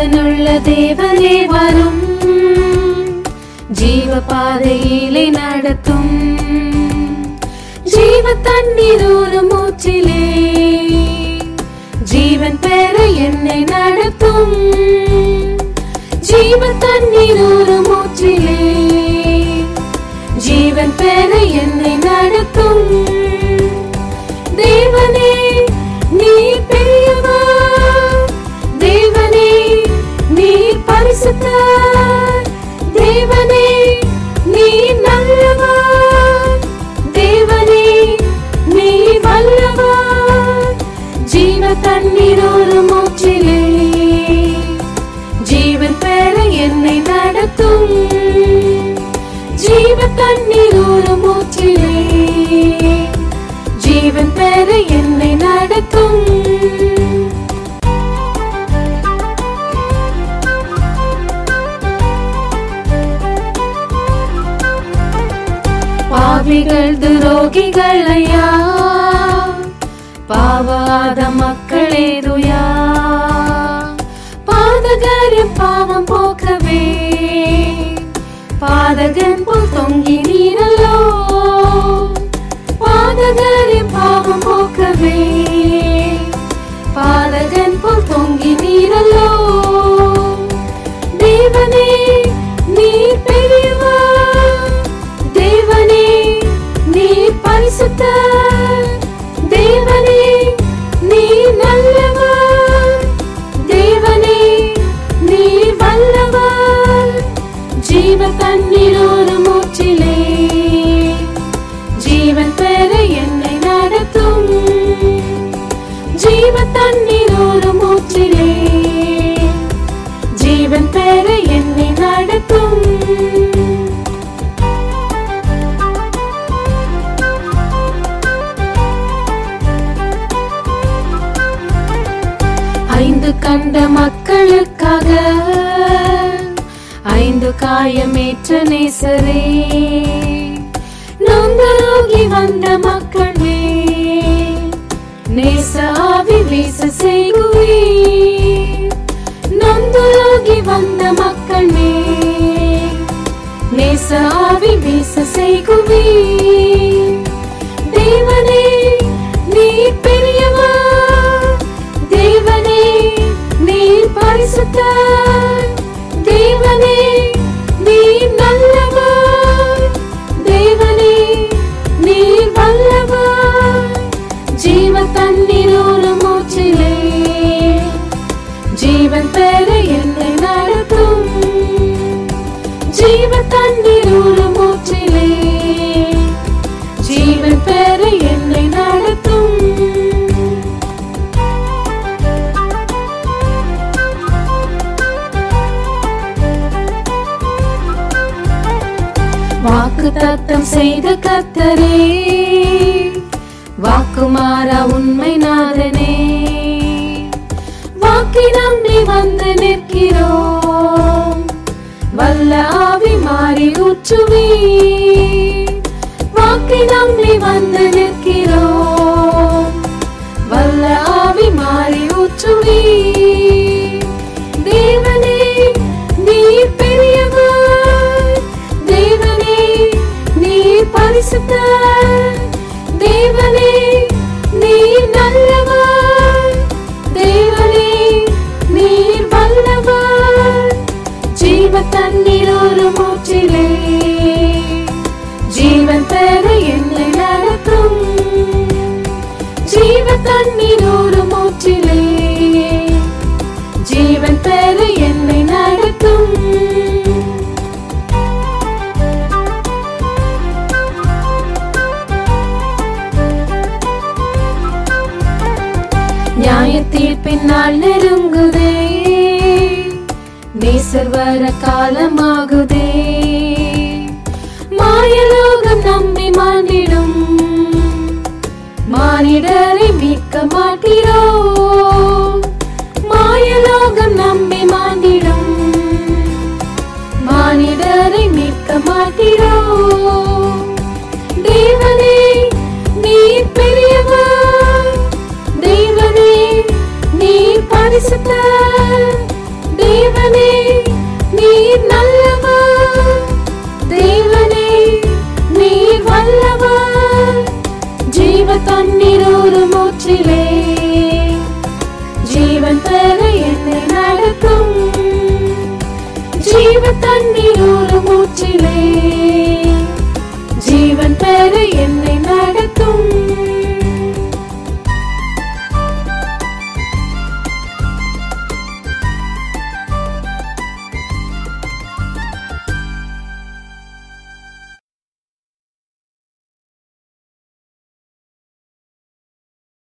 ஜீவனுள்ள தேவனே வரும் ஜீவ பாதையிலே நடத்தும் ஜீவ தண்ணீர் ஒரு மூச்சிலே ஜீவன் பெற என்னை நடத்தும் ஜீவ தண்ணீர் ஒரு மூச்சிலே ஜீவன் பெற என்னை நடத்தும் தேவனே நீ பெரியவர் தேவனே நீ பரிசுத்தர் தேவனே நீ நல்லவர் தேவனே நீ வல்லவர் ஜீவ தண்ணீர் ஒரு மூச்சிலே ஜீவன் பெற என்னை நடத்தும் ஜீவ தண்ணீர் ஒரு மூச்சிலே ஜீவன் பெற என்னை நடத்தும் பாவிகள் துரோகிகள் ஐயா பாவாத மக்களே துயா பாதகரின் பாவம் போக்கவே பாதகன் போல் தொங்கி நீரல்லோ பாதகரின் பாவம் போக்கவே பாதகன் போல் தொங்கி நீரல்லோ தேவனே நீர் பெரியவர் தேவனே நீர் பரிசுத்தர் தேவனே நீ நல்லவர் தேவனே நீர் வல்லவர் ஜீவ தண்ணீர் ஒரு மூச்சிலே ஜீவன் பெற என்னை நடத்தும் ஜீவ தண்ணீர் ஒரு மூச்சிலே ஜீவன் பெற என்னை நடத்தும் ஐந்து கண்ட மக்களுக்காக ஐந்து காயமேற்ற நேசரே நொந்தரோகி வந்த மக்கள் மேல் நேச ஆவி வீச செய்குவே நொந்தரோகி வந்த மக்கள் மேல் நேச ஆவி வீச செய்குவே தேவனே நீ பெரியவர் தேவனே நீ பரிசுத்தர் தேவனே நீ நல்லவர் தேவனே நீ வல்லவர் ஜீவ தண்ணீர் ஒரு மூச்சிலே ஜீவன் பெற என்னை நடத்தும் ஜீவ தண்ணீர் ஒரு மூச்சிலே ஜீவன் பெற என்னை நடத்தும் வாக்கு தத்தம் செய்த கத்தரே வாக்கு மாறா உண்மை நாதனே வாக்கை நம்பி வந்து நிற்கிறோம் வல்ல ஆவி மாறி ஊற்றுவே வாக்கை நம்பி வந்து நிற்கிறோம் வல்ல ஆவி மாறி ஊற்றுவே தேவனே நீ பெரியவர் தேவனே நீ பரிசுத்தர் தேவனே நீ நல்லவர் தேவனே நீர் வல்லவர் ஜீவ தண்ணீர் ஒரு மூச்சிலே ஜீவன் பெற என்னை நடத்தும் ஜீவ தண்ணீர் ஒரு மூச்சிலே ஜீவன் பெற என்னை நடத்தும் நியாய தீர்ப்பினால் நெருங்குதே நேசர் வர காலமாகுதே மாயலோகம் நம்பி மாண்டிடும் மானிடரை மீட்க மாட்டீரோ மாயலோகம் நம்பி மாண்டிடும் மானிடரை மீட்க மாட்டீரோ தேவனே நீ பெரியவர் தேவனே நீ பரிசுத்தர் தேவனே நீர் நல்லவர் தேவனே நீர் வல்லவர் ஜீவ தண்ணீர் ஒரு மூச்சிலே ஜீவன் பெற என்னை நடத்தும் ஜீவ தண்ணீர் ஒரு மூச்சிலே ஜீவன் பெற என்னை நடத்தும்